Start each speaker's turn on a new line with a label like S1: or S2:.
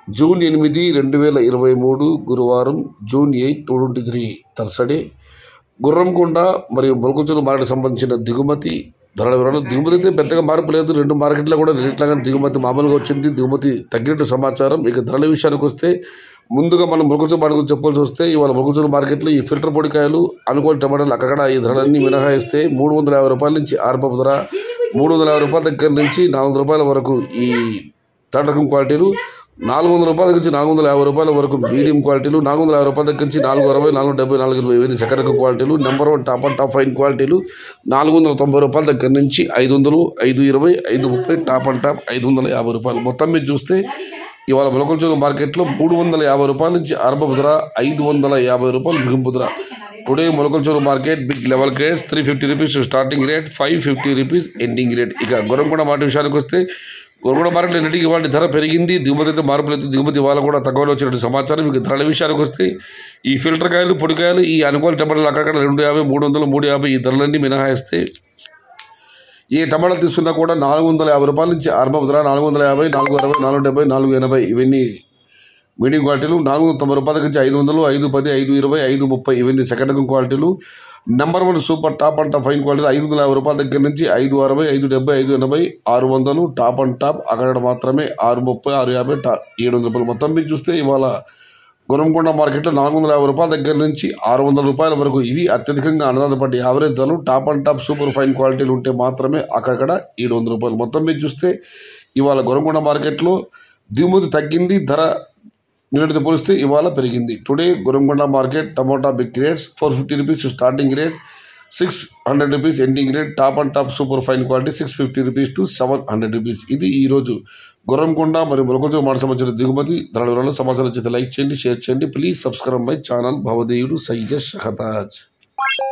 S1: June ఎనిమిది రెండు వేల ఇరవై మూడు గురువారం June eight two twenty three Thursday Gurramkonda మరియు మొలకొంచెలు మార్కెట్ సంబంధించిన దిగుమతి ధరల వివరాలు దిగుమతి అయితే పెద్దగా మార్పు లేదు రెండు మార్కెట్లో కూడా రేట్లుగా దిగుమతి మామూలుగా వచ్చింది దిగుమతి తగ్గినట్టు సమాచారం ఇక ధరల విషయానికి వస్తే ముందుగా మనం మొలకొంచెలు మార్కెట్ గురించి చెప్పాల్సి వస్తే ఇవాళ మొలకొంచెలు మార్కెట్లో ఈ ఫిల్టర్ పొడికాయలు అనుకోని టమాటాలు అక్కడ ఈ ధరలన్నీ మినహాయిస్తే మూడు వందల యాభై రూపాయల నుంచి ఆరంభపు ధర మూడు వందల యాభై రూపాయల దగ్గర నుంచి నాలుగు వందల రూపాయల వరకు ఈ థర్డ్ రకం క్వాలిటీలు నాలుగు వందల రూపాయల నుంచి నాలుగు వందల యాభై రూపాయల వరకు మీడియం క్వాలిటీలు నాలుగు వందల యాభై రూపాయల దగ్గర నుంచి నాలుగు అరవై నాలుగు డెబ్బై నాలుగు ఇరవై వేలు సెకండ్ రకం క్వాలిటీలు number one top and top fine క్వాలిటీలు నాలుగు వందల తొంభై రూపాయల దగ్గర నుంచి ఐదు వందలు ఐదు ఇరవై ఐదు ముప్పై టాప్ అండ్ టాప్ ఐదు వందల యాభై రూపాయలు మొత్తం మీద చూస్తే ఇవాళ మొలకొంచెలు మార్కెట్లో మూడు వందల యాభై రూపాయల నుంచి ఆరంభపు ధర ఐదు వందల యాభై రూపాయలు ముగింపు ధర టుడే మొలకొంచెలు market big level grades three fifty rupees starting rate five fifty rupees ending rate ఇక గొరంకొండ మాట విషయానికి వస్తే గొరంకొండ మార్కెట్లో నిన్నటికి వాటి ధర పెరిగింది దిగుమతి అయితే మార్పు లేదు దిగుమతి ఇవాళ కూడా తక్కువలో వచ్చినట్టు సమాచారం ఇక ధరల విషయానికి వస్తే ఈ ఫిల్టర్ కాయలు పొడికాయలు ఈ అనుకూల టమాటాలు అక్కడక్కడ రెండు యాభై మూడు వందలు మూడు యాభై ఈ ధరలన్నీ మినహాయిస్తే ఏ టమాటాలు తీసుకున్నా కూడా నాలుగు వందల యాభై రూపాయల నుంచి ఆరంభ ధర నాలుగు వందల యాభై నాలుగు అరవై నాలుగు డెబ్బై నాలుగు ఎనభై ఇవన్నీ మీడియం క్వాలిటీలు నాలుగు వందల తొంభై రూపాయల నుంచి ఐదు వందలు ఐదు పది ఐదు ఇరవై ఐదు ముప్పై ఇవన్నీ సెకండ్ రకం క్వాలిటీలు number one super top and top fine quality ఐదు వందల యాభై రూపాయల దగ్గర నుంచి ఐదు అరవై ఐదు డెబ్బై ఐదు ఎనభై ఆరు వందలు టాప్ అండ్ టాప్ అక్కడ మాత్రమే ఆరు ముప్పై ఆరు యాభై టా ఏడు వందల రూపాయలు మొత్తం మీరు చూస్తే ఇవాళ గురంకొండ మార్కెట్లో నాలుగు వందల యాభై రూపాయల దగ్గర నుంచి ఆరు వందల రూపాయల వరకు ఇవి అత్యధికంగా అన్నదానపట్టి యావరేజ్ ధరలు top and top super fine క్వాలిటీలు ఉంటే మాత్రమే అక్కడక్కడ ఏడు వందల రూపాయలు మొత్తం మీరు చూస్తే ఇవాళ గురంకొండ మార్కెట్లో దిగుమతి తగ్గింది ధర నిన్నటితో పోలిస్తే ఇవాళ పెరిగింది today Gurramkonda market tomato big rates four fifty rupees starting rate six hundred rupees ending rate top and top super fine quality six fifty rupees to seven hundred rupees ఇది ఈరోజు గుర్రంకొండ మరియు మొలకొండ మాట సంబంధించిన దిగుమతి ధరల వివరాలు సమాచారం చేస్తే లైక్ చేయండి షేర్ చేయండి ప్లీజ్ సబ్స్క్రైబ్ మై ఛానల్ భవదేయుడు సైజ షహతాజ్